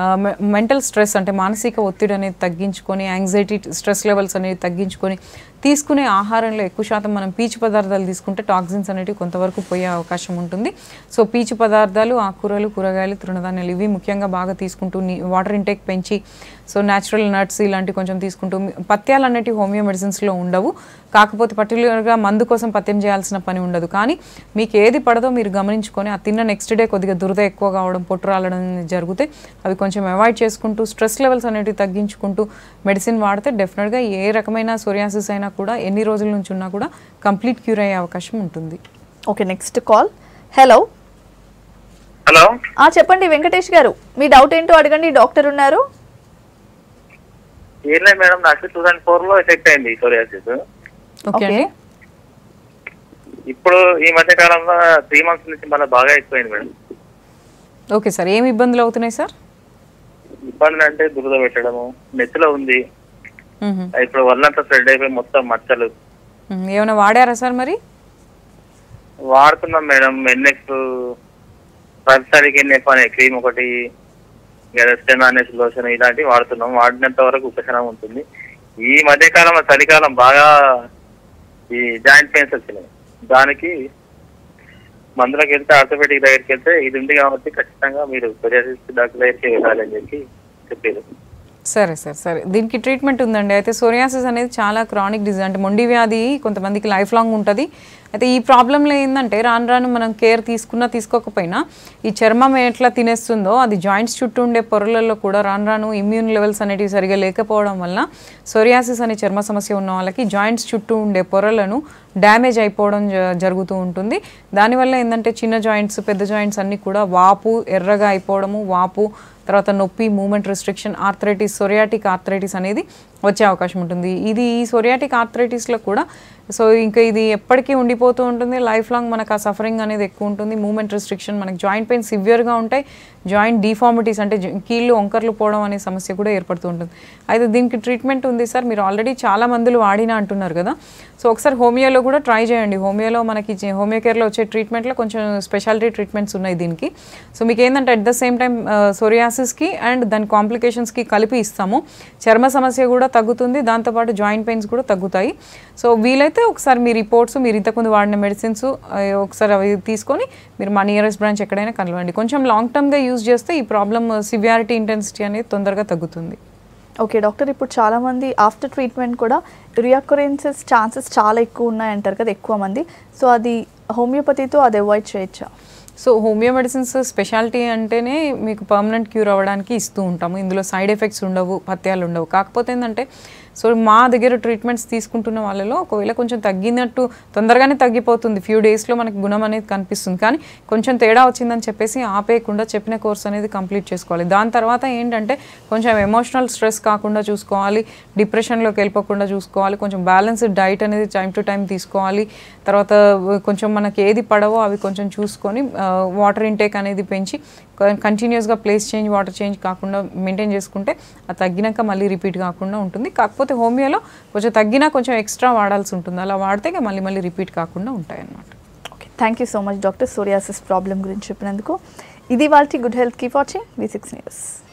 మెంటల్ స్ట్రెస్ అంటే మానసిక ఒత్తిడి అనేది తగ్గించుకొని యాంగ్జైటీ స్ట్రెస్ లెవెల్స్ అనేవి తగ్గించుకొని తీసుకునే ఆహారంలో ఎక్కువ శాతం మనం పీచు పదార్థాలు తీసుకుంటే టాక్సిన్స్ అనేవి కొంతవరకు పోయే అవకాశం ఉంటుంది సో పీచు పదార్థాలు ఆకుకూరలు కూరగాయలు తృణధాన్యాలు ఇవి ముఖ్యంగా బాగా తీసుకుంటూ వాటర్ ఇంటేక్ పెంచి సో న్యాచురల్ నట్స్ ఇలాంటివి కొంచెం తీసుకుంటూ మీ- పథ్యాలు అనేటివి హోమియో మెడిసిన్స్లో ఉండవు కాకపోతే పర్టికులర్గా మందు కోసం పథ్యం చేయాల్సిన పని ఉండదు కానీ మీకు ఏది పడదో మీరు గమనించుకొని ఆ తిన్న నెక్స్ట్ డే కొద్దిగా దురద ఎక్కువ కావడం పొట్టు రాలడం అనేది జరిగితే అవి కొంచెం అవాయిడ్ చేసుకుంటూ స్ట్రెస్ లెవెల్స్ అనేవి తగ్గించుకుంటూ మెడిసిన్ వాడితే డెఫినెట్గా ఏ రకమైన సోరియాసిస్ అయినా కూడా ఎన్ని రోజుల నుంచి ఉన్నా కూడా కంప్లీట్ క్యూర్ అయ్యే అవకాశం ఉంటుంది okay next call hello hello ఆ చెప్పండి వెంకటేష్ గారు మీ డౌట్ ఏంటో అడగండి డాక్టర్ ఉన్నారు ఏం లేదు మేడం నాకు టూ థౌసండ్ ఫోర్ లో ఎఫెక్ట్ అయింది సోరియాసిస్ ఓకే అండి ఇప్పుడు ఈ మధ్య కాలంలో త్రీ మంత్స్ నుంచి మళ్ళీ బాగా ఎక్కువైంది మేడం ఓకే సార్ ఏమి ఇబ్బందులు అవుతున్నాయి సార్ ఇబ్బందులు అంటే దురద పెట్టడము నెత్తిలో ఉంది మ్మ్. ఇప్పుడు వల్లంతా స్ప్రెడ్ అయిపోయి మొత్తం మచ్చలు మ్మ్. ఏమైనా వాడారా సార్ మరి వాడుతున్నాం మేడం ఎన్ఎక్స్ ప్రతిసారికి ఎన్ఎఫ్ అనే క్రీమ్ ఒకటి స్టెమ్ అనేసి లోషన్ ఇలాంటివి వాడుతున్నాం వాడినంత వరకు ఉపశమనం ఉంటుంది ఈ మధ్య కాలంలో చలికాలం బాగా ఈ జాయింట్ పెయిన్స్ వచ్చినాయి దానికి మందులకు వెళ్తే ఆర్థోపెడిక్ దగ్గరికి వెళ్తే ఇది ఉంది కాబట్టి ఖచ్చితంగా మీరు పర్యాసిస్ట్ డాక్టర్ దగ్గరికి వెళ్ళాలి అని చెప్పి చెప్పారు సరే సరే సరే దీనికి ట్రీట్మెంట్ ఉందండి అయితే సోరియాసిస్ అనేది చాలా క్రానిక్ డిజీజ్ అంటే మొండి వ్యాధి కొంతమందికి లైఫ్ లాంగ్ ఉంటుంది అయితే ఈ ప్రాబ్లంలో ఏంటంటే రాను రాను మనం కేర్ తీసుకున్నా తీసుకోకపోయినా ఈ చర్మం ఎట్లా తినేస్తుందో అది జాయింట్స్ చుట్టూ ఉండే పొరలలో కూడా రాను రాను ఇమ్యూన్ లెవెల్స్ అనేటివి సరిగా లేకపోవడం వల్ల సోరియాసిస్ అనే చర్మ సమస్య ఉన్న వాళ్ళకి జాయింట్స్ చుట్టూ ఉండే పొరలను డ్యామేజ్ అయిపోవడం జ- జరుగుతూ ఉంటుంది దానివల్ల ఏంటంటే చిన్న జాయింట్స్ పెద్ద జాయింట్స్ అన్నీ కూడా వాపు ఎర్రగా అయిపోవడము వాపు తర్వాత నొప్పి movement restriction arthritis psoriatic arthritis అనేది వచ్చే అవకాశం ఉంటుంది ఇది ఈ సోరియాటిక్ ఆర్థరైటిస్లో కూడా సో ఇంకా ఇది ఎప్పటికీ ఉండిపోతూ ఉంటుంది లైఫ్ లాంగ్ మనకు ఆ సఫరింగ్ అనేది ఎక్కువ ఉంటుంది మూమెంట్ రిస్ట్రిక్షన్ మనకి జాయింట్ పెయిన్ సివియర్గా ఉంటాయి జాయింట్ డిఫార్మిటీస్ అంటే జ- కీళ్ళు వంకర్లు పోవడం అనే సమస్య కూడా ఏర్పడుతూ ఉంటుంది అయితే దీనికి ట్రీట్మెంట్ ఉంది సార్ మీరు ఆల్రెడీ చాలా మందులు వాడినా అంటున్నారు కదా సో ఒకసారి హోమియోలో కూడా ట్రై చేయండి హోమియోలో మనకి జే- హోమియో కేర్లో వచ్చే ట్రీట్మెంట్లో కొంచెం స్పెషాలిటీ ట్రీట్మెంట్స్ ఉన్నాయి దీనికి సో మీకు ఏంటంటే అట్ ద సేమ్ టైం సోరియాసిస్కి అండ్ దాని కాంప్లికేషన్స్కి కలిపి ఇస్తాము చర్మ సమస్య కూడా తగ్గుతుంది దాంతోపాటు జాయింట్ పెయిన్స్ కూడా తగ్గుతాయి సో వీలైతే ఒకసారి మీ రిపోర్ట్స్ మీరు ఇంతకుముందు వాడిన మెడిసిన్స్ ఒకసారి అవి తీసుకొని మీరు మా నియరెస్ట్ బ్రాంచ్ ఎక్కడైనా కలవండి కొంచెం లాంగ్ టర్మ్గా యూజ్ చేస్తే ఈ ప్రాబ్లమ్ సివియారిటీ ఇంటెన్సిటీ అనేది తొందరగా తగ్గుతుంది ఓకే డాక్టర్ ఇప్పుడు చాలా మంది ఆఫ్టర్ ట్రీట్మెంట్ కూడా రియాకరెన్సెస్ ఛాన్సెస్ చాలా ఎక్కువ ఉన్నాయంటారు కదా ఎక్కువ మంది సో అది హోమియోపతితో అది అవాయిడ్ చేయొచ్చా సో హోమియో మెడిసిన్స్ స్పెషాలిటీ అంటేనే మీకు పర్మనెంట్ క్యూర్ అవ్వడానికి ఇస్తూ ఉంటాము ఇందులో సైడ్ ఎఫెక్ట్స్ ఉండవు పత్యాలు ఉండవు కాకపోతే ఏంటంటే సో మా దగ్గర ట్రీట్మెంట్స్ తీసుకుంటున్న వాళ్ళలో ఒకవేళ కొంచెం తగ్గినట్టు తొందరగానే తగ్గిపోతుంది ఫ్యూ డేస్లో మనకి గుణం అనేది కనిపిస్తుంది కానీ కొంచెం తేడా వచ్చిందని చెప్పేసి ఆపేయకుండా చెప్పిన కోర్స్ అనేది కంప్లీట్ చేసుకోవాలి దాని తర్వాత ఏంటంటే కొంచెం ఎమోషనల్ స్ట్రెస్ కాకుండా చూసుకోవాలి డిప్రెషన్లోకి వెళ్ళిపోకుండా చూసుకోవాలి కొంచెం బ్యాలెన్స్డ్ డైట్ అనేది టైం టు టైం తీసుకోవాలి తర్వాత కొంచెం మనకి ఏది పడవో అవి కొంచెం చూసుకొని వాటర్ ఇంటేక్ అనేది పెంచి కంటిన్యూస్గా ప్లేస్ చేంజ్ వాటర్ చేంజ్ కాకుండా మెయింటైన్ చేసుకుంటే అది తగ్గినాక మళ్ళీ రిపీట్ కాకుండా ఉంటుంది కాకపోతే హోమియోలో కొంచెం తగ్గినా కొంచెం ఎక్స్ట్రా వాడాల్సి ఉంటుంది అలా వాడితే ఇక మళ్ళీ మళ్ళీ రిపీట్ కాకుండా ఉంటాయి అన్నమాట okay thank you so much doctor psoriasis problem గురించి చెప్పినందుకు ఇది వాళ్ళకి good health keep watching V six news